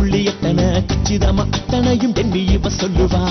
புள்ளி எத்தனை கச்சிதமா அத்தனையும் எண்ணி இவ சொல்லுவா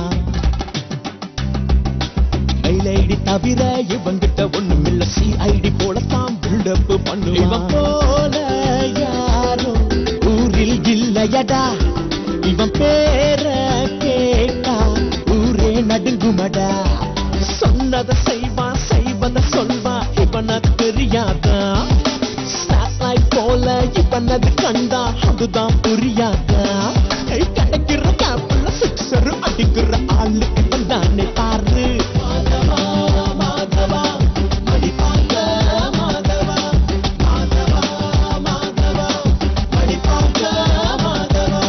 கைலைடி தவிர இவங்கிட்ட ஒண்ணும் இல்ல சிஐடி போலத்தான் பில்டப் பண்ணுவா இவன் போல யாரும் ஊரில் இல்லையடா இவன் பேர கேட்டா ஊரே நடுங்குமடா சொன்னத செய்வான் செய்வத சொல்வா இவன தெரியாதா ஸ்டார்லைட் போல இவனது கண்டா அதுதான் புரியாதா கை கிடைக்கிற கேப்ல சிக்ஸர் அடிக்கிற ஆளு இவன் தானே பாரு மாதவா மாதவா மணி பார்க்க மாதவா மாதவா மாதவா மணி பார்க்க மாதவா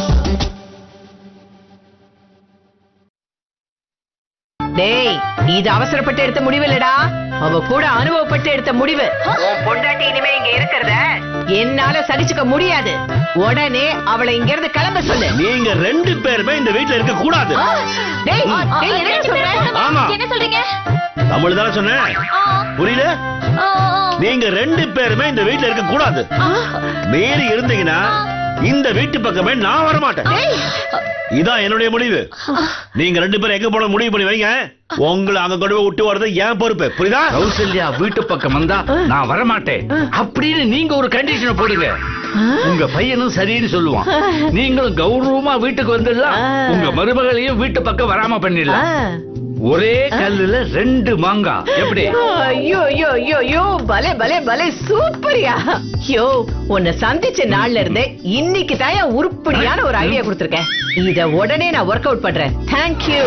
டேய் இது அவசரப்பட்டு எடுத்த முடிவு இல்லடா அவ கூட அனுபவப்பட்டு எடுத்த முடிவு உன் பொண்டாட்டி இனிமே இங்க இருக்கிறத என்னால சகிச்சுக்க முடியாது உடனே அவளை இங்க இருந்து கிளம்ப சொல்லு நீங்க ரெண்டு பேருமே இந்த வீட்டுல இருக்க கூடாது டேய் டேய் என்ன சொல்ற ஆமா என்ன சொல்றீங்க தமிழ் தானே சொன்னேன் ஆ, புரியல ஆ, ஆ. நீங்க ரெண்டு பேருமே இந்த வீட்டுல இருக்க கூடாது மீறி இருந்தீங்கன்னா இந்த வீட்டு பக்கமே நான் வர மாட்டேன் இதான் என்னுடைய முடிவு நீங்க ரெண்டு பேரும் எங்க போன முடிவு பண்ணி வைங்க உங்களை அங்க கொண்டு போய் விட்டு வர்றது என் பொறுப்பு புரியுதா கௌசல்யா வீட்டு பக்கம் வந்தா நான் வரமாட்டேன் அப்படின்னு நீங்க ஒரு கண்டிஷனை போடுங்க உங்க பையனும் சரின்னு சொல்லுவான் நீங்களும் கௌரவமா வீட்டுக்கு வந்துடலாம் உங்க மருமகளையும் வீட்டு பக்கம் வராம பண்ணிடலாம் ஒரே கல்லுல ரெண்டு மாங்காய் எப்படி ஐயோ ஐயோ ஐயோ ஐயோ பலே பலே பலே சூப்பரியா ஐயோ உன்னை சந்திச்ச நாள்ல இருந்தே இன்னைக்கு தான் என் உருப்படியான ஒரு ஐடியா கொடுத்திருக்கேன் இத உடனே நான் ஒர்க் அவுட் பண்றேன் தேங்க்யூ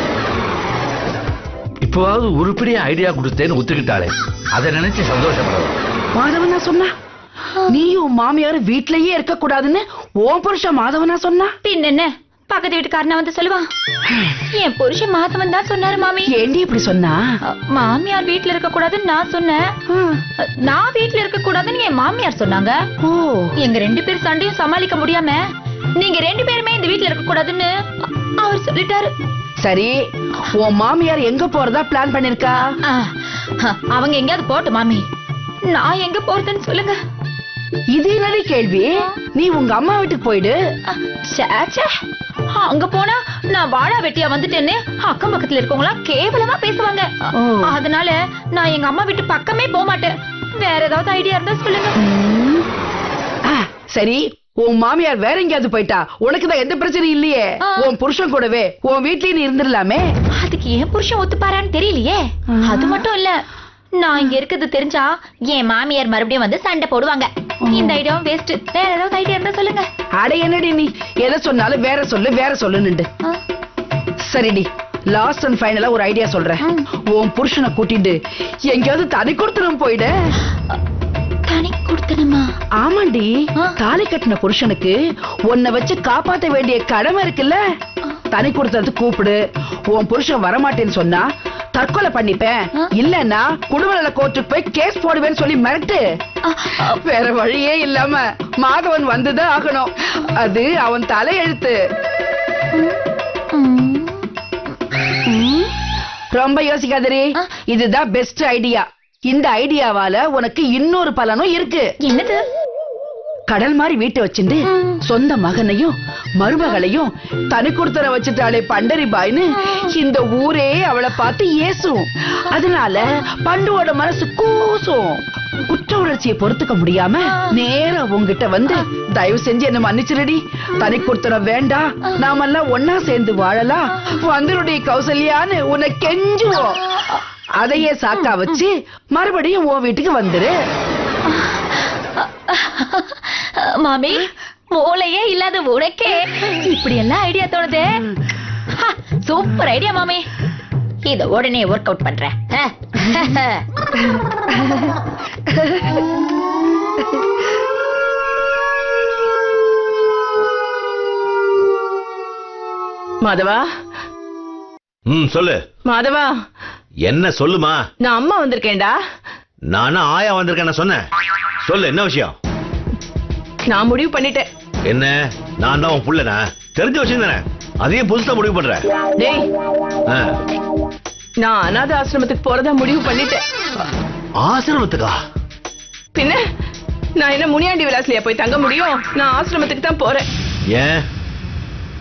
இப்பவாவது உருப்படியா ஐடியா கொடுத்தேன்னு ஒத்துக்கிட்டாளே அதை நினைச்சு சந்தோஷப்படுறோம் மாதவனா சொன்னா நீயும் மாமியாரும் வீட்லயே இருக்க கூடாதுன்னு ஓன் புருஷன் மாதவனா சொன்னா பின்ன என்ன பக்கத்து வீட்டுக்காரனா வந்து சொல்லுவான் என் புருஷன் மாதவன் தான் சொன்னாரு மாமி ஏண்டி இப்படி சொன்னா அ, மாமியார் வீட்ல இருக்க கூடாதுன்னு நான் சொன்னேன் அ, நான் வீட்ல இருக்க கூடாதுன்னு என் மாமியார் சொன்னாங்க ஓ எங்க ரெண்டு பேர் சண்டையும் சமாளிக்க முடியாம நீங்க ரெண்டு பேருமே இந்த வீட்ல இருக்க கூடாதுன்னு அ- அவர் சொல்லிட்டாரு சரி உன் மாமியார் எங்க போறதா பிளான் பண்ணிருக்கா ஆ, அ, அவங்க எங்கேயாவது போட்டு மாமி நான் எங்க போறதுன்னு சொல்லுங்க இது என்னடி கேள்வி நீ உங்க அம்மா வீட்டுக்கு போயிடு அ, ச்சே, ச்சே. அங்க போனா நான் வாழா வெட்டியா வந்துட்டேன்னு அக்கம் பக்கத்துல இருக்கவங்களா கேவலமா பேசுவாங்க அ, ஓ. அதனால நான் எங்க அம்மா வீட்டு பக்கமே போக மாட்டேன் வேற ஏதாவது ஐடியா இருந்தா சொல்லுங்க ம். ஆ, சரி உன் மாமியார் வேற எங்கேயாவது போயிட்டா உனக்கு தான் எந்த பிரச்சனையும் இல்லையே ஆ. உன் புருஷன் கூடவே உன் வீட்லயே நீ இருந்துடலாமே அதுக்கு ஏன் புருஷன் ஒத்துப்பாரான்னு தெரியலையே ஆ. அது மட்டும் இல்ல நான் இங்க இருக்கிறது தெரிஞ்சா என் மாமியார் மறுபடியும் வந்து சண்டை போடுவாங்க இந்த ஐடியாவும் வேஸ்ட் வேற ஏதாவது ஐடியா இருந்தா சொல்லுங்க அட என்னடி நீ எதை சொன்னாலும் வேற சொல்லு வேற சொல்லுன்னு ஆ. சரிடி லாஸ்ட் அண்ட் ஃபைனலா ஒரு ஐடியா சொல்றேன் உன் புருஷனை கூட்டிட்டு எங்கேயாவது தனி கொடுத்துரும் போயிடு தனி கொடுத்தனுமா ஆமாண்டி ஆ. தாலி கட்டின புருஷனுக்கு உன்னை வச்சு காப்பாத்த வேண்டிய கடமை இருக்குல்ல தனி கொடுத்தது கூப்பிடு உன் புருஷன் வரமாட்டேன்னு சொன்னா தற்கொலை பண்ணிப்பேன் ஆ. இல்லன்னா குடும்ப நல கோர்ட்டுக்கு போய் கேஸ் போடுவேன்னு சொல்லி மிரட்டு வேற வழியே இல்லாம மாதவன் வந்துதான் ஆகணும் அது அவன் தலையெழுத்து ரொம்ப யோசிக்காதரி ஆ. இதுதான் பெஸ்ட் ஐடியா இந்த ஐடியாவால உனக்கு இன்னொரு பலனும் இருக்கு என்னது கடல் மாதிரி வீட்டை வச்சுட்டு ம். சொந்த மகனையும் மருமகளையும் தனி கொடுத்தன வச்சுட்டாளே பண்டரி பாய்னு இந்த ஊரே அவளை பார்த்து ஏசும் அதனால பண்டுவோட மனசு கூசும் குற்ற உணர்ச்சியை பொறுத்துக்க முடியாம நேரா உன்கிட்ட வந்து தயவு செஞ்சு என்ன மன்னிச்சிருடி தனி கொடுத்தனம் வேண்டாம் நாமெல்லாம் ஒன்னா சேர்ந்து வாழலாம் வந்துருடி கௌசல்யான்னு உன்னை கெஞ்சுவோம் அதையே சாக்கா வச்சு மறுபடியும் உன் வீட்டுக்கு வந்துரு மாமி மூளையே இல்லாத உனக்கே இப்படி எல்லாம் ஐடியா தோணுது ஹா, சூப்பர் ஐடியா மாமி இத உடனே ஒர்க் அவுட் பண்றேன் ஹ. மாதவா ம் சொல்லு மாதவா என்ன சொல்லுமா நான் அம்மா வந்திருக்கேன்டா நானும் ஆயா வந்திருக்கேன் சொன்னேன் சொல்லு என்ன விஷயம் நான் முடிவு பண்ணிட்டேன் என்ன நான் தான் உன் புள்ளனா தெரிஞ்சு வச்சிருந்தேனே அதையும் புதுசா முடிவு பண்றேன் டேய் ஆ. நான் அனாத ஆசிரமத்துக்கு போறதா முடிவு பண்ணிட்டேன் ஆசிரமத்துக்கா பின்ன நான் என்ன முனியாண்டி விலாஸ்லயா போய் தங்க முடியும் நான் ஆசிரமத்துக்கு தான் போறேன் ஏன்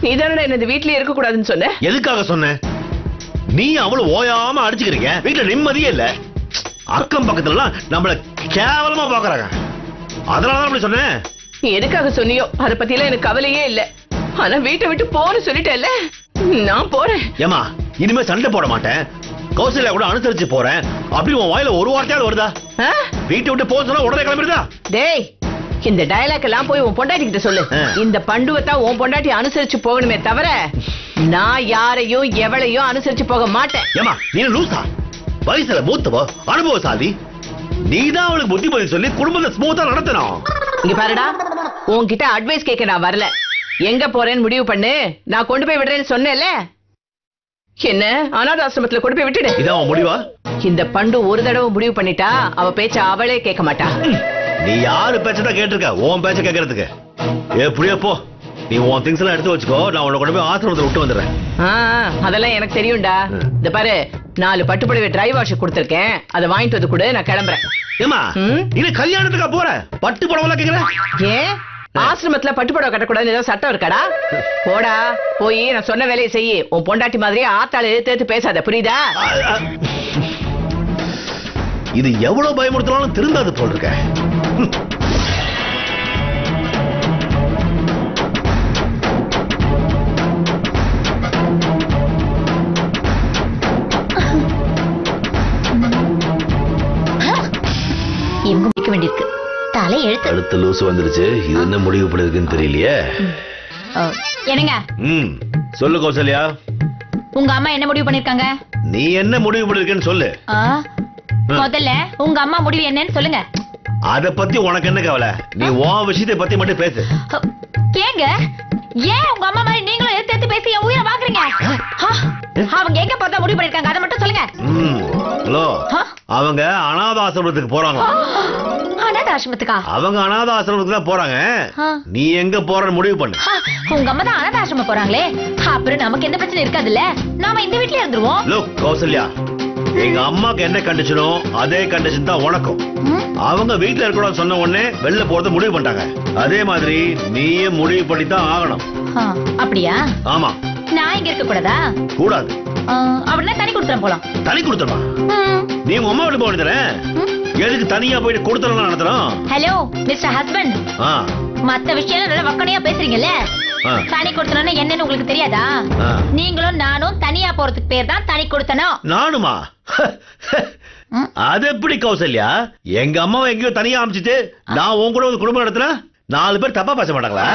நீ தானடா என்ன இந்த வீட்லயே இருக்க கூடாதுன்னு சொன்ன எதுக்காக சொன்ன நீ அவளும் ஓயாம அடிச்சுக்கிறீங்க வீட்டுல நிம்மதியே இல்ல அக்கம் பக்கத்துல எல்லாம் நம்மள கேவலமா பாக்குறாங்க அதனாலதான் அப்படி சொன்னேன் நீ எதுக்காக சொன்னியோ அத பத்தி எல்லாம் எனக்கு கவலையே இல்ல ஆனா வீட்டை விட்டு போன்னு சொல்லிட்டேல்ல நான் போறேன் ஏமா இனிமே சண்டை போட மாட்டேன் கௌசல்யா கூட அனுசரிச்சு போறேன் அப்படி உன் வாயில ஒரு வார்த்தையாவது வருதா ஆ? வீட்டை விட்டு போக சொன்னா உடனே கிளம்பிடுதா டேய் இந்த டயலாக் எல்லாம் போய் உன் பொண்டாட்டி கிட்ட சொல்லு ஆ. இந்த பண்டுவத்தான் உன் பொண்டாட்டி அனுசரிச்சு போகணுமே தவிர நான் யாரையும் எவளையும் அனுசரிச்சு போக மாட்டேன் ஏமா நீ லூசா வயசுல மூத்தவோ அனுபவசாலி நீதான் அவளுக்கு புத்தி பதில் சொல்லி குடும்பத்தை ஸ்மூத்தா நடத்தணும் இங்க பாருடா உன்கிட்ட அட்வைஸ் கேட்க நான் வரல எங்க போறேன்னு முடிவு பண்ணு நான் கொண்டு போய் விடுறேன்னு சொன்னேன்ல என்ன அனாத ஆசிரமத்துல கொண்டு போய் விட்டுடு இதான் உன் முடிவா இந்த பண்டு ஒரு தடவை முடிவு பண்ணிட்டா அவ பேச்ச அவளே கேட்க மாட்டா நீ யாரு பேச்சதான் கேட்டிருக்க உன் பேச்ச கேட்கறதுக்கு எப்படியோ போ நீ உன் திங்ஸ் எல்லாம் எடுத்து வச்சுக்கோ நான் உன்னை கொண்டு போய் ஆசிரமத்துல விட்டு வந்துடுறேன் ஆ, ஆ, அதெல்லாம் எனக்கு தெரியும்டா ம். இந்த பாரு நாலு பட்டுப்புடவை டிரை வாஷ் கொடுத்துருக்கேன் அதை வாங்கிட்டு வந்து கொடு நான் கிளம்புறேன் ஏமா ம்? இது கல்யாணத்துக்கா போற பட்டு புடவெல்லாம் கேக்குற ஏன் ஆசிரமத்துல பட்டுப்புடவை கட்டக்கூடாதுன்னு ஏதோ சட்டம் இருக்காடா போடா போய் நான் சொன்ன வேலையை செய்யி உன் பொண்டாட்டி மாதிரியே ஆத்தாள் எடுத்து எடுத்து பேசாத புரியுதா ஆ, ஆ. இது எவ்வளவு பயமுறுத்தினாலும் திருந்தாது போல் இருக்க ம். எங்க முடிக்க வேண்டியிருக்கு தலை எழுத்து அடுத்த லூசு வந்துருச்சு இது என்ன முடிவு பண்ணிருக்குன்னு தெரியலையே அஹ், என்னங்க ம் சொல்லு கௌசல்யா உங்க அம்மா என்ன முடிவு பண்ணிருக்காங்க நீ என்ன முடிவு பண்ணிருக்கேன்னு சொல்லு ஆ, முதல்ல உங்க அம்மா முடிவு என்னன்னு சொல்லுங்க அத பத்தி உனக்கு என்ன கவலை நீ உன் விஷயத்தை பத்தி மட்டும் பேசு அஹ், ஏங்க ஏன் உங்க அம்மா மாதிரி நீங்களும் எடுத்து எடுத்து பேசி என் உயிரை வாங்குறீங்க ஆ, அவங்க எங்க பார்த்தா முடிவு பண்ணிருக்காங்க அதை மட்டும் சொல்லுங்க ம் ஹலோ ஆ? அவங்க அனாத ஆசிரமத்துக்கு போறாங்க அனாத ஆசிரமத்துக்கா அவங்க அனாத ஆசிரமத்துக்கு தான் போறாங்க ஆ. நீ எங்க போறன்னு முடிவு பண்ணு ஆ, உங்க அம்மா தான் அனாத ஆசிரமம் போறாங்களே அப்புறம் நமக்கு எந்த பிரச்சனை இருக்காதுல்ல நாம இந்த வீட்லயே இருந்துருவோம் லோக் கௌசல்யா எங்க அம்மாக்கு என்ன கண்டிஷனோ அதே கண்டிஷன் தான் உனக்கும் ம்? அவங்க வீட்டுல இருக்கக்கூடாது சொன்ன உடனே வெளில போறத முடிவு பண்ணிட்டாங்க அதே மாதிரி நீயும் முடிவு பண்ணி தான் ஆகணும் ஆ, அப்படியா ஆமா நான் இங்க இருக்க கூடாதா கூடாது ஆ, அப்படின்னா தனி கொடுத்துறேன் போலாம் தனி கொடுத்துருமா ம். நீ உங்க அம்மா வீட்டு போக ம். எதுக்கு தனியா போயிட்டு கொடுத்துடலாம் நடத்துறோம் ஹலோ மிஸ்டர் ஹஸ்பண்ட் ஆ மத்த விஷயம் நல்லா வக்கனையா பேசுறீங்கல்ல ஆ. தனி கொடுத்தனா என்னன்னு உங்களுக்கு தெரியாதா ஆ. நீங்களும் நானும் தனியா போறதுக்கு பேர் தான் தனி கொடுத்தனும் நானுமா ம். அது எப்படி கௌசல்யா எங்க அம்மாவை எங்கேயோ தனியா அமைச்சிட்டு நான் உன் கூட வந்து குடும்பம் நடத்துனா நாலு பேர் தப்பா பேச மாட்டாங்களா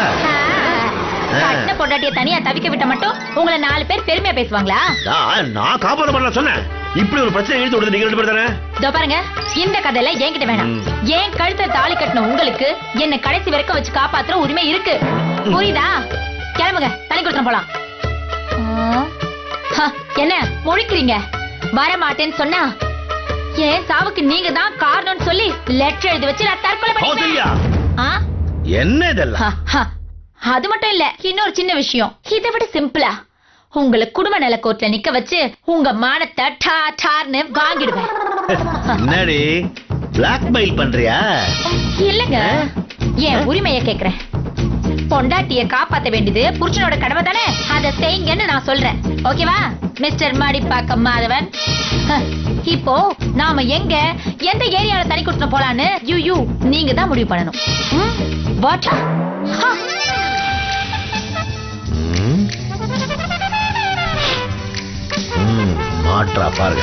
கட்டின பொண்டாட்டிய தனியா தவிக்க விட்ட மட்டும் உங்களை நாலு பேர் பெருமையா பேசுவாங்களா நான் நான் காப்பாற்ற பண்ணல சொன்னேன் இப்படி ஒரு பிரச்சனை எழுதி விடுறது நீங்க ரெண்டு பேர் தானே இதோ பாருங்க இந்த கதையில என்கிட்ட வேணாம் ம். ஏன் கழுத்தை தாலி கட்டின உங்களுக்கு என்ன கடைசி வரைக்கும் வச்சு காப்பாத்துற உரிமை இருக்கு புரியுதா கிளம்புங்க தனி கொடுத்துட்டு போலாம் ஆ. ஹ, என்ன முழிக்கிறீங்க வர மாட்டேன்னு சொன்னா ஏன் சாவுக்கு நீங்க தான் காரணம்னு சொல்லி லெட்டர் எழுதி வச்சு நான் தற்கொலை கௌசல்யா பண்ணிட்டேன் ஆ? என்ன இதெல்லாம் ஹ, ஹ. அது மட்டும் இல்ல இன்னொரு சின்ன விஷயம் இதை விட சிம்பிளா உங்களை குடும்ப நல கோர்ட்ல நிக்க வச்சு உங்க மானத்தை டா டார்னு வாங்கிடுவேன் என்னடி பிளாக்மெயில் பண்றியா இல்லங்க என் உரிமைய கேக்குறேன் பொண்டாட்டிய காப்பாத்த வேண்டியது புருஷனோட கடமை தானே அத செய்யுங்கன்னு நான் சொல்றேன் ஓகேவா மிஸ்டர் மாடிப்பாக்கம் மாதவன் ஹ, இப்போ நாம எங்க எந்த ஏரியால தனி கொடுத்து போலான்னு யூ யூ நீங்க தான் முடிவு பண்ணணும் ம்? வாட்டா ஹ. ம். ம், மாற்றா பாருங்க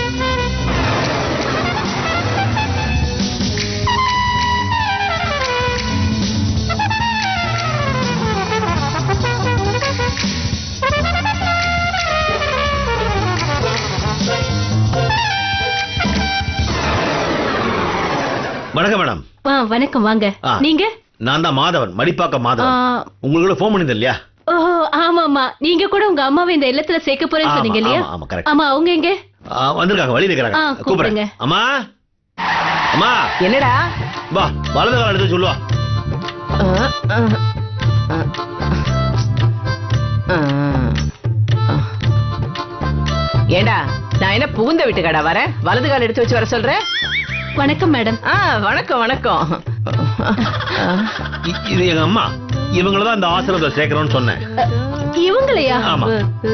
வணக்கம் மேடம் ஆ, வணக்கம் வாங்க ஆ. நீங்க நான் தான் மாதவன் மடிப்பாக்கம் ஆ, மாதவன் உங்களுக்கு ஃபோன் பண்ணியிருந்தேன் இல்லையா ஓஹோ ஆமாமா நீங்க கூட உங்க அம்மாவை இந்த இல்லத்துல சேர்க்க போறேன்னு ஆமா, சொன்னீங்க இல்லையா ஆமா, ஆமா, correct. ஆமா அவங்க எங்க ஆ, வந்திருக்காங்க வழி நிக்கிறாங்க ஆ, கூப்பிடுங்க. கூப்பிடுறேன் அம்மா அம்மா என்னடா வா வலது கால எடுத்து சொல்லுவா ஆ, ஆ, ஆ, ஆ, ஆ. ஏண்டா நான் என்ன புகுந்த வீட்டுக்காடா வரேன் வலது கால் எடுத்து வச்சு வர சொல்றேன் வணக்கம் மேடம் ஆ வணக்கம் வணக்கம் இ- இது எங்க அம்மா இவங்கள தான் இந்த ஆசிரமத்தை சேர்க்கணும்னு சொன்னேன் இவங்களையா ஆமா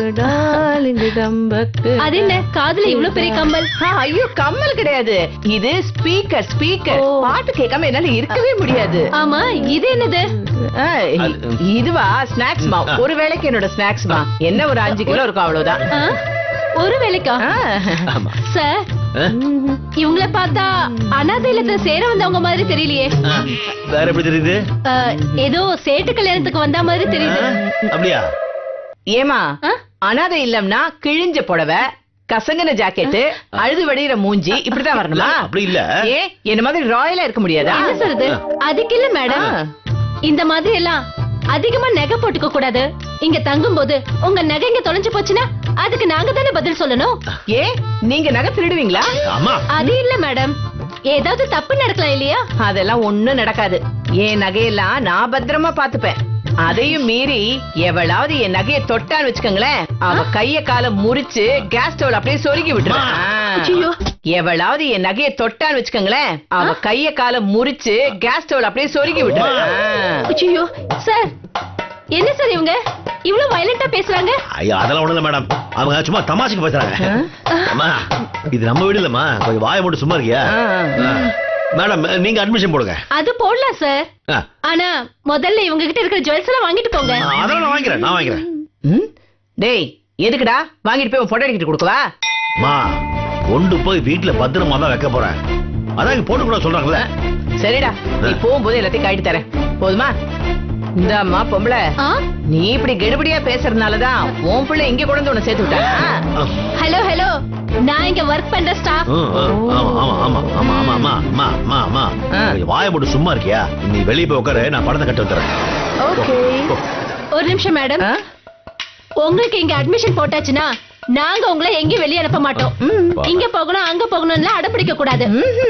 அது என்ன காதுல இவ்ளோ பெரிய கம்பல் ஆ, ஐயோ கம்மல் கிடையாது இது ஸ்பீக்கர் ஸ்பீக்கர் ஓ. பாட்டு கேட்காம என்னால இருக்கவே முடியாது ஆமா இது என்னது ஆ, இதுவா ஸ்நாக்ஸ் மா ஒரு வேளைக்கு என்னோட ஸ்நாக்ஸ் மா என்ன ஒரு அஞ்சு கிலோ இருக்கும் அவ்வளவுதான் ஆ? ஒரு வேலைக்கா ஆ. ஆமா சார் ஆ? இவங்கள பார்த்தா அனாதை இல்லத்துல சேர வந்தவங்க மாதிரி தெரியலையே ஆ, வேற எப்படி தெரியுது ஆ, ஏதோ சேட்டு கல்யாணத்துக்கு வந்த மாதிரி தெரியுது ஆ, அப்படியா ஏமா ஆ? அனாதை இல்லம்னா கிழிஞ்ச புடவை கசங்கின ஜாக்கெட் அழுது வடிகிற மூஞ்சி இப்படிதான் வரணுமா அப்படி இல்ல ஏ என்ன மாதிரி ராயலா இருக்க முடியாதா என்ன சொல்றது அதுக்கு இல்ல மேடம் ஆ. இந்த மாதிரி எல்லாம் அதிகமா நகை போட்டுக்க கூடாது இங்க தங்கும் போது உங்க நகை இங்க தொலைஞ்சு போச்சுன்னா அதுக்கு நாங்க தானே பதில் சொல்லணும் ஏ நீங்க நகை திருடுவீங்களா ஆமா அது இல்ல மேடம் ஏதாவது தப்பு நடக்கலாம் இல்லையா அதெல்லாம் ஒண்ணும் நடக்காது என் நகையெல்லாம் நான் பத்திரமா பாத்துப்பேன் அதையும் மீறி எவளாவது என் நகையை தொட்டான்னு வச்சுக்கோங்களேன் அவ கைய கால முறிச்சு கேஸ் ஸ்டவ்ல அப்படியே சொருகி விட்டுருவேன் ஐயோ. ஆ. எவளாவது என் நகையை தொட்டான்னு வச்சுக்கோங்களேன் அவ கைய கால முறிச்சு கேஸ் ஸ்டவ்ல அப்படியே சொருகி விட்டுருவேன் ஆ. ஐயோ சார் என்ன சார் இவங்க இவ்வளவு வயலண்டா பேசுறாங்க ஐயா அதெல்லாம் ஒண்ணு இல்ல மேடம் அவங்க சும்மா தமாஷுக்கு பேசுறாங்க அம்மா இது நம்ம வீடு இல்லம்மா கொஞ்சம் வாயை போட்டு சும்மா இருக்கியா ஆ. ஆ. மேடம் நீங்க அட்மிஷன் போடுங்க அது போடலாம் சார் ஆ. ஆனா முதல்ல இவங்க கிட்ட இருக்கிற ஜுவல்ஸ் எல்லாம் வாங்கிட்டு போங்க ஆ, அதெல்லாம் நான் வாங்கிக்கிறேன் நான் வாங்கிக்கிறேன் ம்? டேய் எதுக்குடா வாங்கிட்டு போய் உன் பொட்டை கிட்ட கொடுக்கவா மா கொண்டு போய் வீட்டுல பத்திரமா தான் வைக்க போறேன் அதான் இங்க போட்டு கூட சொல்றாங்கல்ல சரிடா நீ போகும்போது எல்லாத்தையும் காட்டி தரேன் போதுமா இந்த அம்மா பொம்பளை ஆ? நீ இப்படி கெடுபடியா பேசுறதுனாலதான் உன் பிள்ளை இங்க கொண்டு வந்து உன்னை சேர்த்து விட்டானா ஆ. ஹலோ ஹலோ நான் இங்க ஒர்க் பண்ற ஸ்டாஃப் ம், ம். ஆமா ஆமா ஆமா ஆமா ஆமா ஆமா ஆமா ஆமா ஆமா ஆ. கொஞ்சம் வாயை போட்டு சும்மா இருக்கியா நீ வெளியே போய் உட்காரு நான் படத்தை கட்ட வந்துறேன் ஓகே ஒரு நிமிஷம் மேடம் உங்களுக்கு இங்க அட்மிஷன் போட்டாச்சுன்னா நாங்க உங்களை எங்கேயும் வெளிய அனுப்ப மாட்டோம் இங்க போகணும் அங்க போகணும்னு அடம்பிடிக்க கூடாது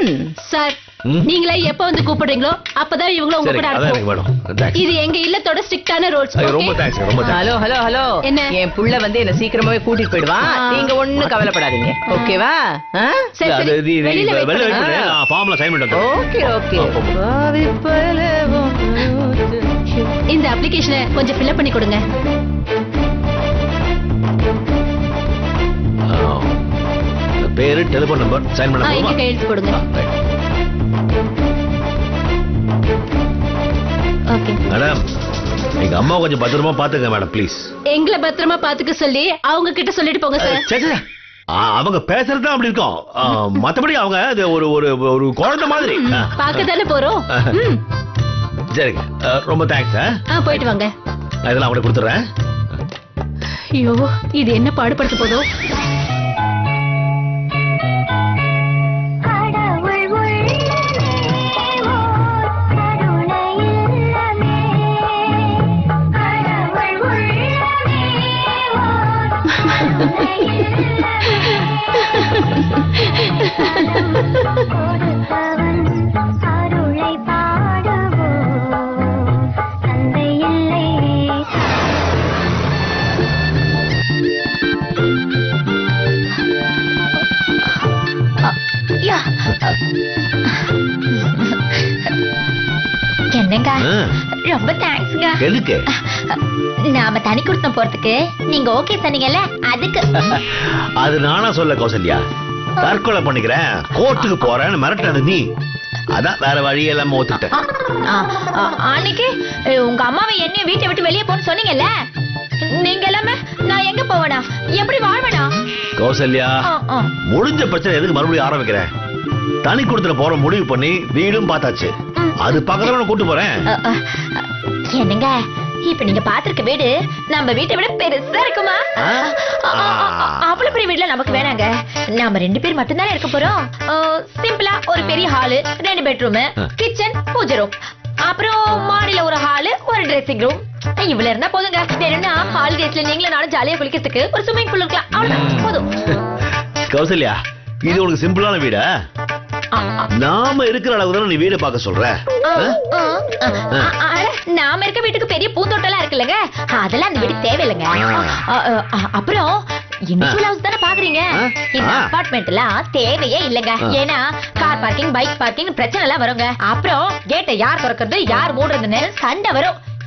சார் ம். நீங்களே எப்ப வந்து கூப்பிடுறீங்களோ அப்பதான் இவங்களும் உங்க சரி கூட அதான் எனக்கு அனுப்புவோம் வேணும் தேங்க்ஸ் இது எங்க இல்லத்தோட ஸ்ட்ரிக்டான ரூல்ஸ் ஐயோ, ரொம்ப தேங்க்ஸ் ரொம்ப தேங்க்ஸ் ஹலோ ஹலோ ஹலோ என்ன? என் புள்ள வந்து என்ன சீக்கிரமாவே கூட்டிட்டு போயிடுவான் ஆ. நீங்க ஒண்ணும் கவலைப்படாதீங்க ஓகேவா ஆ? சரி அது சரி நீ- நீ வெளியில wait வெளில பண்ணுங்க. wait பண்ணு. நான் ஃபார்ம்ல சைன் பண்ணிட்டு வந்துடுறேன். ஓகே ஓகே ஆ, போ, போ. இந்த அப்ளிகேஷனை கொஞ்சம் ஃபில்அப் பண்ணி கொடுங்க ஆ. பேரு டெலிபோன் நம்பர் சைன் பண்ண ஆ, இங்க போதுமா? கையெழுத்து போடுங்க ஆ, right. ஓகே மேடம் எங்க அம்மா கொஞ்சம் பத்திரமா பாத்துங்க மேடம் ப்ளீஸ் எங்களை பத்திரமா பாத்துக்க சொல்லி அவங்க கிட்ட சொல்லிட்டு போங்க சார் அவங்க பேசுறது தான் அப்படி இருக்கும் ஆ, மத்தபடி அவங்க அது ஒரு ஒரு ஒரு குழந்தை மாதிரி ஆ. பார்க்க தானே போறோம் ம். சரிங்க ஆ, ரொம்ப தேங்க்ஸ் ஆ போயிட்டு வாங்க நான் இதெல்லாம் அவங்களை கொடுத்துட்றேன் ஐயோ இது என்ன பாடுபடுத்த போதோ கடவுள் உள்ளமே ஓர் கருணை இல்லமே கடவுள் உள்ளமே ஓர் கருணை கொடுத்தவன் அருளை பாடுவோம் தந்தை இல்லை என்னங்க ஆ, ரொம்ப தேங்க்ஸ்ங்க எதுக்கு நாம தனி கொடுத்தோம் போறதுக்கு நீங்க ஓகே சொன்னீங்கல்ல அதுக்கு அது நானா சொல்ல கௌசல்யா தற்கொலை பண்ணிக்கிறேன் கோர்ட்டுக்கு போறேன்னு மிரட்டது நீ அதான் வேற வழி இல்லாம ஒத்துக்கிட்டேன் ஆ, ஆ, அன்னைக்கு அஹ், உங்க அம்மாவை என்னையும் வீட்டை விட்டு வெளியே போன்னு சொன்னீங்கல்ல நீங்க எல்லாமே நான் எங்க போவேனா எப்படி வாழ்வேனா கௌசல்யா ஆ, ஆ. முடிஞ்ச பிரச்சனை எதுக்கு மறுபடியும் ஆரம்பிக்கிறேன் தனி கொடுத்துல போற முடிவு பண்ணி வீடும் பார்த்தாச்சு அது பக்கத்துல நான் கூட்டு போறேன் அஹ், அஹ், என்னங்க இப்ப நீங்க பாத்திருக்க வீடு நம்ம வீட்டை விட பெருசா இருக்குமா ஆ? அ- அ- அ- அவ்வளவு பெரிய வீடுல நமக்கு வேணாங்க நாம ரெண்டு பேர் மட்டும்தானே இருக்க போறோம் அஹ், சிம்பிளா ஒரு பெரிய ஹாலு ரெண்டு பெட்ரூம் ஆ. கிச்சன் பூஜை ரூம் அப்புறம் மாடியில ஒரு ஹாலு ஒரு ட்ரெஸ்ஸிங் ரூம் இவ்வளவு இருந்தா போதுங்க வேணும்னா ஹாலிடேஸ்ல நீங்களும் நானும் ஜாலியா குளிக்கிறதுக்கு ஒரு ஸ்விம்மிங் பூல் இருக்கலாம் அவ்வளவுதான் போதும் கௌசல்யா இது உனக்கு சிம்பிளான வீடா ஆ, ஆ. நாம இருக்கிற அளவு தானே நீ வீடு பார்க்க சொல்ற ஆ, ஆ? ஆ, ஆ, ஆ, அட, நாம இருக்க வீட்டுக்கு பெரிய பூந்தோட்டம்லாம் இருக்குல்லங்க அதெல்லாம் அந்த வீட்டுக்கு தேவையில்லைங்க ஆ, ஆ, ஆ, அப்புறம் இண்டிவிஜுவல் ஹவுஸ் தானே பாக்குறீங்க ஆ. இந்த ஆ. அபார்ட்மெண்ட் எல்லாம் தேவையே இல்லைங்க ஆ. ஏன்னா கார் பார்க்கிங் பைக் பார்க்கிங் பிரச்சனை எல்லாம் வருங்க அப்புறம் கேட்டை யார் திறக்கிறது யார் மூடுறதுன்னு சண்டை வரும்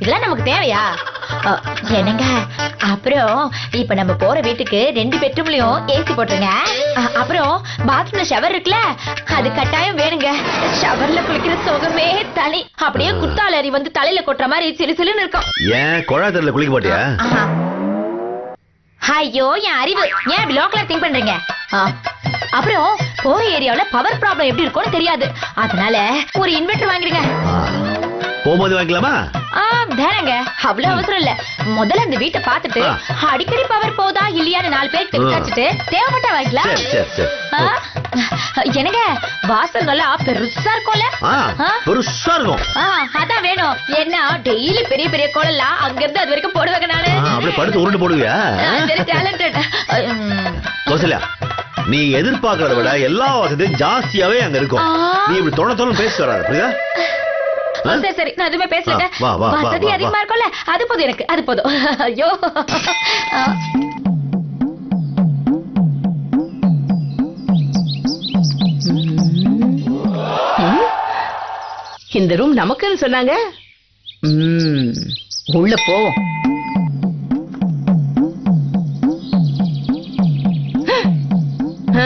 இதெல்லாம் நமக்கு தேவையா அ, என்னங்க அப்புறம் இப்ப நம்ம போற வீட்டுக்கு ரெண்டு பெட்ரூம்லயும் ஏசி போட்டுருங்க அ, அப்புறம் பாத்ரூம்ல ஷவர் இருக்குல்ல அது கட்டாயம் வேணுங்க ஷவர்ல குளிக்கிற சுகமே தனி அப்படியே குத்தால அரி வந்து தலையில கொட்டுற மாதிரி சிலு சிலுன்னு இருக்கும் ஏன் குழாத்தரில் குளிக்க மாட்டியா ஆஹா. ஐயோ என் அறிவு ஏன் இப்படி லோக்கலா திங்க் பண்றீங்க ஆ. அப்புறம் போற ஏரியாவுல பவர் ப்ராப்ளம் எப்படி இருக்கும்னு தெரியாது அதனால ஒரு இன்வெர்டர் வாங்கிடுங்க ஆ. போகும்போது வாங்கிக்கலாமா ஆ வேணாங்க அவ்வளவு அவசரம் இல்ல முதல்ல அந்த வீட்டை பார்த்துட்டு ஆ. அடிக்கடி பவர் போதா இல்லையான்னு நாலு பேருக்கு ஆ. விசாரிச்சுட்டு தேவைப்பட்டா வாங்கிக்கலாம் சரி சரி சரி ஆ. என்னங்க வாசல்கள்லாம் பெருசா இருக்கும்ல ஆ ஆ? பெருசா இருக்கும் ஆ, அதான் வேணும் என்ன டெய்லி பெரிய பெரிய கோலம்லாம் அங்க இருந்து அது வரைக்கும் போடுவாங்க நானு ஆ, அப்படியே படுத்து உருண்டு போடுவியா வெரி டேலண்டட் கௌசல்யா நீ எதிர்பார்க்கறத விட எல்லா வசதியும் ஜாஸ்தியாவே அங்க இருக்கும் ஆ. நீ இப்படி தொண தொண பேசிட்டு வராது புரியுதா ஆ? சரி சரி நான் எதுவுமே பேசலங்க ஆ, வா, வா, வா, வசதி வா, அதிகமா வா. இருக்கும்ல அது போதும் எனக்கு அது போதும் ஐயோ ஆ. ம்? இந்த ரூம் நமக்குன்னு சொன்னாங்க ம், உள்ள போவோம் ஆ?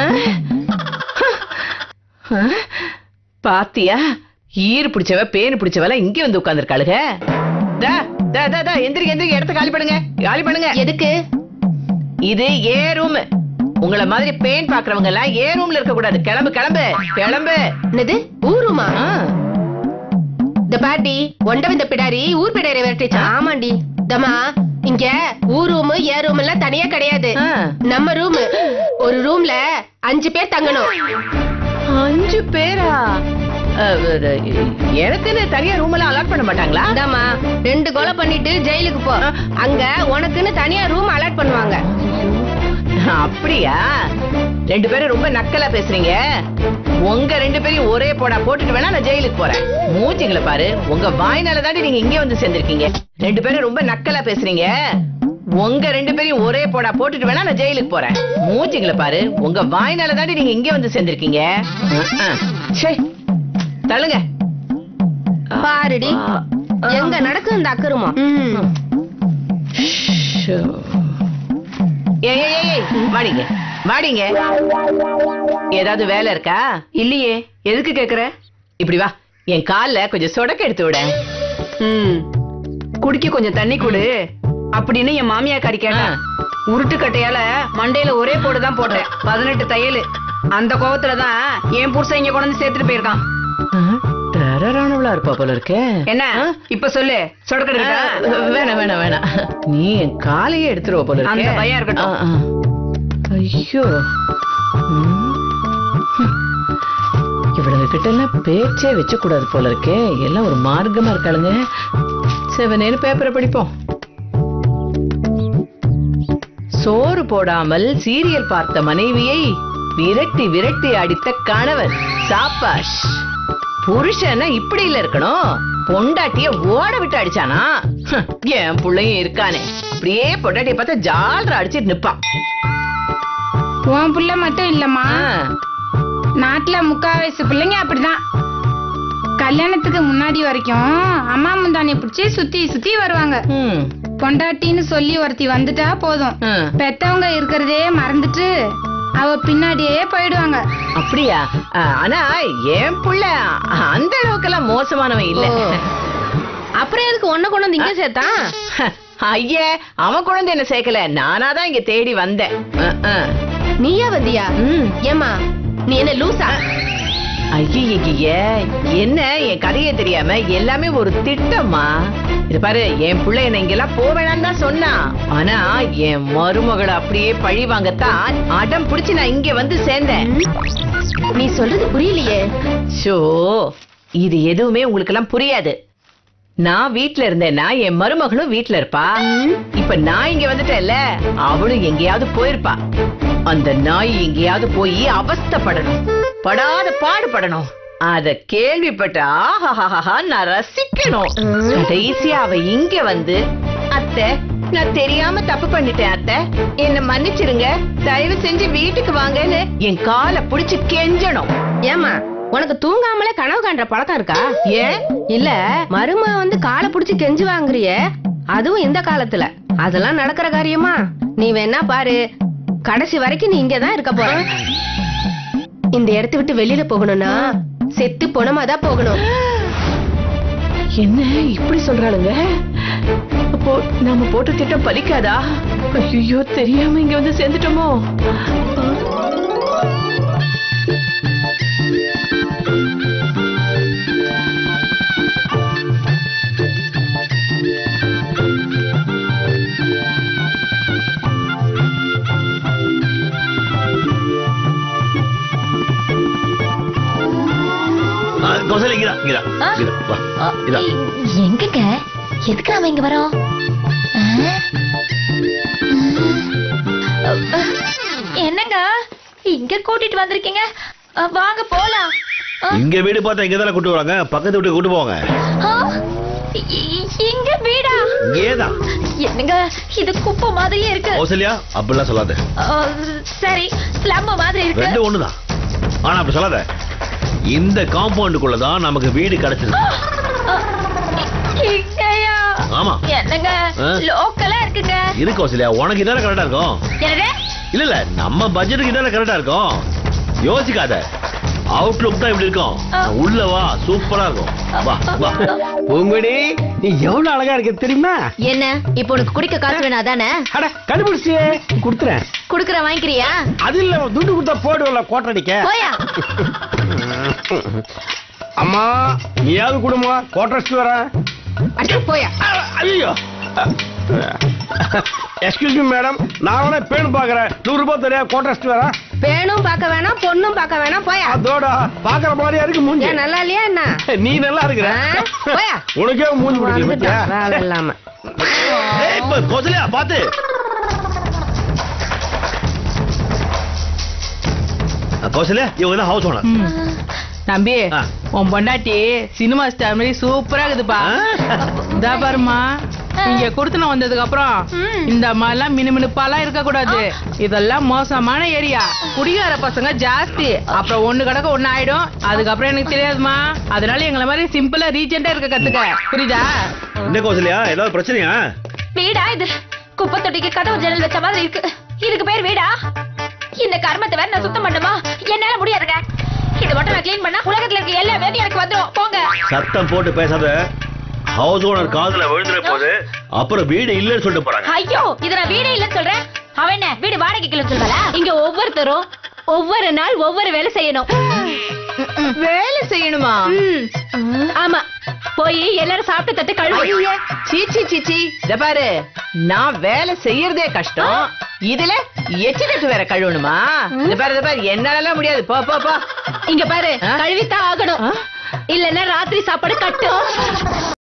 ஆ? பாத்தியா ஈரு பிடிச்சவ பேனு பிடிச்சவெல்லாம் இங்க வந்து உட்கார்ந்துருக்காளுக தா, தா, தா, தா, எந்திரிங்க எந்திரிங்க இடத்த காலி பண்ணுங்க காலி பண்ணுங்க எதுக்கு இது ஏ ரூம் உங்கள மாதிரி பெயின் பாக்குறவங்க எல்லாம் ஏ ரூம்ல இருக்க கூடாது கிளம்பு கிளம்பு கிளம்பு என்னது ஊருமா ஆ. இந்த பாட்டி ஒண்ட இந்த பிடாரி ஊர் பிடாரி விரட்டிச்சா ஆமாண்டி தமா இங்க ஊர் ரூம் ஏ ரூம் எல்லாம் தனியா கிடையாது ஆ. நம்ம ரூம் ஒரு ரூம்ல அஞ்சு பேர் தங்கணும் அஞ்சு பேரா அஹ், அஹ், எனக்குன்னு தனியா ரூம் எல்லாம் அலாட் பண்ண மாட்டாங்களா இந்தாம்மா ரெண்டு கொலை பண்ணிட்டு ஜெயிலுக்கு போ அங்க உனக்குன்னு தனியா ரூம் அலாட் பண்ணுவாங்க அப்படியா ரெண்டு பேரும் ரொம்ப நக்கலா பேசுறீங்க உங்க ரெண்டு பேரையும் ஒரே போடா போட்டுட்டு வேணா நான் ஜெயிலுக்கு போறேன் மூச்சிங்களை பாரு உங்க வாய்னால தாண்டி நீங்க இங்க வந்து சேர்ந்திருக்கீங்க ரெண்டு பேரும் ரொம்ப நக்கலா பேசுறீங்க உங்க ரெண்டு பேரையும் ஒரே போடா போட்டுட்டு வேணா நான் ஜெயிலுக்கு போறேன் மூச்சிங்களை பாரு உங்க வாய்னால தாண்டி நீங்க இங்க வந்து சேர்ந்திருக்கீங்க அஹ், அஹ். ச்சே. தள்ளுங்க பாருடி எங்க நடக்கும் இந்த அக்கருமா ஷோ. ஏய், ஏய், ஏய், ஏய், வாடிங்க வாடிங்க ஏதாவது வேலை இருக்கா இல்லையே எதுக்கு கேக்குற இப்படி வா என் கால்ல கொஞ்சம் சொடக்க எடுத்து விட ம் குடிக்க கொஞ்சம் தண்ணி கொடு அப்படின்னு என் மாமியாக்காரி கேட்டா உருட்டு கட்டையால மண்டையில ஒரே போடு தான் போட்டேன் பதினெட்டு தையல் அந்த கோவத்துல தான் என் புருஷன் இங்க கொண்டு வந்து சேர்த்துட்டு போயிருக்கான் டெரரானவளா இருப்பா போல இருக்கே என்ன இப்ப சொல்லு சொடக்கடு ஆ, வேணாம் வேணாம் வேணாம் நீ என் காலையே எடுத்துருவ போல இருக்கே. அந்த பயம் இருக்கட்டும். ஆ, ஆ. ஐயோ ம். இவ்வளவு கிட்ட எல்லாம் பேச்சே வச்ச கூடாது போல இருக்கே எல்லாம் ஒரு மார்க்கமா இருக்காளுங்க செவனேன்னு பேப்பரை படிப்போம் சோறு போடாமல் சீரியல் பார்த்த மனைவியை விரட்டி விரட்டி அடித்த கணவன் சாப்பாஷ் புருஷன்னா இப்படி இல்ல இருக்கணும் பொண்டாட்டிய ஓட விட்டு அடிச்சானா ஹம், என் புள்ளையும் இருக்கானே அப்படியே பொண்டாட்டிய பார்த்தா ஜால்ரா அடிச்சிட்டு நிப்பான் உன் புள்ள மட்டும் இல்லம்மா ஆ, நாட்டுல முக்கா வயசு பிள்ளைங்க அப்படிதான் கல்யாணத்துக்கு முன்னாடி வரைக்கும் அம்மா முந்தானிய பிடிச்சி சுத்தி சுத்தி வருவாங்க ம், பொண்டாட்டின்னு சொல்லி ஒருத்தி வந்துட்டா போதும் ஆ. பெத்தவங்க இருக்கிறதே மறந்துட்டு அவ பின்னாடியே போயிடுவாங்க அப்படியா ஆ, ஆனா என் புள்ள அந்த அளவுக்கெல்லாம் மோசமானவன் இல்ல அப்புறம் எதுக்கு ஒன்ன கொண்டு வந்து இங்க சேர்த்தான் ஐயே அவன் குழந்தை என்ன சேர்க்கல நானா தான் இங்க தேடி வந்தேன் ஆ, ஆ. நீயா வந்தியா ம். ஏமா நீ என்ன லூசா ஐய என்ன என் கதையே தெரியாம எல்லாமே ஒரு திட்டமா இது பாரு என் பிள்ளை என்ன இங்கெல்லாம் போவேணான்னு தான் சொன்னான் ஆனா என் மருமகளை அப்படியே பழி வாங்கத்தான் அடம் பிடிச்சு நான் இங்க வந்து சேர்ந்தேன் நீ சொல்றது புரியலையே ஷோ இது எதுவுமே உங்களுக்கு எல்லாம் புரியாது நான் வீட்ல இருந்தேன்னா என் மருமகளும் வீட்ல இருப்பா இப்ப நான் இங்க வந்துட்டேன்ல அவளும் எங்கேயாவது போயிருப்பா அந்த நாய் எங்கேயாவது போய் அவஸ்தைப்படணும் படாத பாடுபடணும் அத கேள்விப்பட்ட ஆஹாஹாஹா நான் ரசிக்கணும் கடைசியா அவ இங்க வந்து அத்தை நான் தெரியாம தப்பு பண்ணிட்டேன் அத்தை என்ன மன்னிச்சிருங்க தயவு செஞ்சு வீட்டுக்கு வாங்கன்னு என் காலை புடிச்சு கெஞ்சணும் ஏமா உனக்கு தூங்காமலே கனவு காண்ற பழக்கம் இருக்கா ஏன் இல்ல மருமக வந்து காலை புடிச்சு கெஞ்சி வாங்குறிய அதுவும் இந்த காலத்துல அதெல்லாம் நடக்கிற காரியமா நீ வேணா பாரு கடைசி வரைக்கும் நீ இங்கதான் இருக்க போற இந்த இடத்த விட்டு வெளியில போகணும்னா செத்து பொணமாதான் போகணும் என்ன இப்படி சொல்றாளுங்க அப்போ நாம போட்ட திட்டம் பலிக்காதா ஐயோ தெரியாம இங்க வந்து சேர்ந்துட்டோமோ ஆ, கௌசல்யா இங்கடா இங்கடா ஆ? இங்கடா வா இதா எங்கங்க எதுக்கு நாம இங்க வரோம் ஆ? ஆ? என்னங்க இங்க கூட்டிட்டு வந்திருக்கீங்க ஆ, வாங்க போலாம் ஆ? இங்க வீடு பார்த்தா இங்க தானே கூட்டு வராங்க பக்கத்து வீட்டுக்கு கூட்டு போவாங்க ஆ? இ- இங்க வீடா இங்கேதான் என்னங்க இது குப்பை மாதிரியே இருக்கு கௌசல்யா அப்படிலாம் சொல்லாத ஆ, சரி ஸ்லம் மாதிரி இருக்கு ரெண்டு ஒண்ணுதான் ஆனா அப்படி சொல்லாத இந்த காம்பவுண்டுக்குள்ள தான் நமக்கு வீடு கிடைச்சிருக்கு ஆ, இங்கயா ஆமா என்னங்க ஆ? லோக்கலா இருக்குங்க இருக்கு கௌசல்யா உனக்கு இதானே கரெக்டா இருக்கும் என்னது இல்ல இல்ல நம்ம பட்ஜெட்டுக்கு இதானே கரெக்டா இருக்கும் யோசிக்காத அவுட்லுக் தான் இப்படி இருக்கும் ஆ. உள்ள வா சூப்பரா இருக்கும் வா வா பூங்குடி நீ எவ்வளவு அழகா இருக்க தெரியுமா என்ன இப்போ உனக்கு குடிக்க காசு வேணும் அதானே அட கண்டுபிடிச்சியே குடுத்துறேன் குடுக்கற வாங்கிக்கிறியா அது இல்ல துண்டு கொடுத்தா போடுவல கோட்டடிக்க போயா அம்மா நீயாவது குடுமா கோட்டடிச்சு வரேன் அட போயா ஐயோ எக்ஸ்கியூஸ் மீ மேடம் நான் வேணா பேணு பாக்குறேன் நூறு ரூபாய் தெரியா கோட்டடிச்சு வரேன் பேணும் பார்க்க வேணாம் பொண்ணும் பார்க்க வேணாம் போயா அதோட பாக்குற மாதிரியா இருக்கு மூஞ்சி ஏன் நல்லா இல்லையா என்ன நீ நல்லா இருக்கிற ஆ, போயா. உனக்கே மூஞ்சி பிடிக்கல வந்துட்டான், பத்தியா? வேலை இல்லாம ஏய், இப்ப கௌசல்யா பாத்து கௌசல்யா இவங்க தான் ஹவுஸ் ஓனர் தம்பி ஆ. உன் பொண்டாட்டி சினிமா ஸ்டார் மாதிரி சூப்பரா இருக்குதுப்பா இதா பாருமா இங்க குடுத்துன வந்ததுக்கு அப்புறம் ம். இந்த மாதிரிலாம் மினுமினுப்பாலாம் இருக்க கூடாது இதெல்லாம் மோசமான ஏரியா குடிகார பசங்க ஜாஸ்தி அப்புறம் ஒண்ணு கிடக்க ஒண்ணு ஆயிடும் அதுக்கப்புறம் எனக்கு தெரியாதுமா அதனால எங்களை மாதிரி சிம்பிளா ரீஜெண்டா இருக்க கத்துக்க புரியுதா என்ன கௌசல்யா ஏதாவது பிரச்சனையா வீடா இது குப்பை தொட்டிக்கு கதவு ஜன்னல் வச்ச மாதிரி இருக்கு இதுக்கு பேர் வீடா இந்த கர்மத்தை வேற நான் சுத்தம் பண்ணுமா என்னால முடியாதுங்க இது மட்டும் நான் க்ளீன் பண்ணா உலகத்துல இருக்க எல்லா வேலையும் எனக்கு வந்துரும் போங்க சத்தம் போட்டு பேசாத ஹவுஸ் ஓனர் காதுல விழுந்துற போது அப்புறம் வீடு இல்லைன்னு சொல்லிட்டு போறாங்க ஐயோ இது நான் வீடே இல்லைன்னு சொல்றேன் அவன் என்ன வீடு வாடகைக்கு இல்லைன்னு சொல்வாளா இங்க ஒவ்வொருத்தரும் ஒவ்வொரு நாள் ஒவ்வொரு வேலை செய்யணும் வேலை செய்யணுமா ம். ஆமா போய் எல்லாரும் சாப்பிட்டு தட்டு கழுவு ஐயே, சீச்சி சீச்சி இத பாரு நான் வேலை செய்யறதே கஷ்டம் இதுல எச்சு கட்டு வேற கழுவணுமா இத பாரு இத பாரு என்னால முடியாது போ போ போ இங்க பாரு ஆ? கழுவித்தான் ஆகணும் ஆ? இல்லன்னா ராத்திரி சாப்பாடு கட்டும்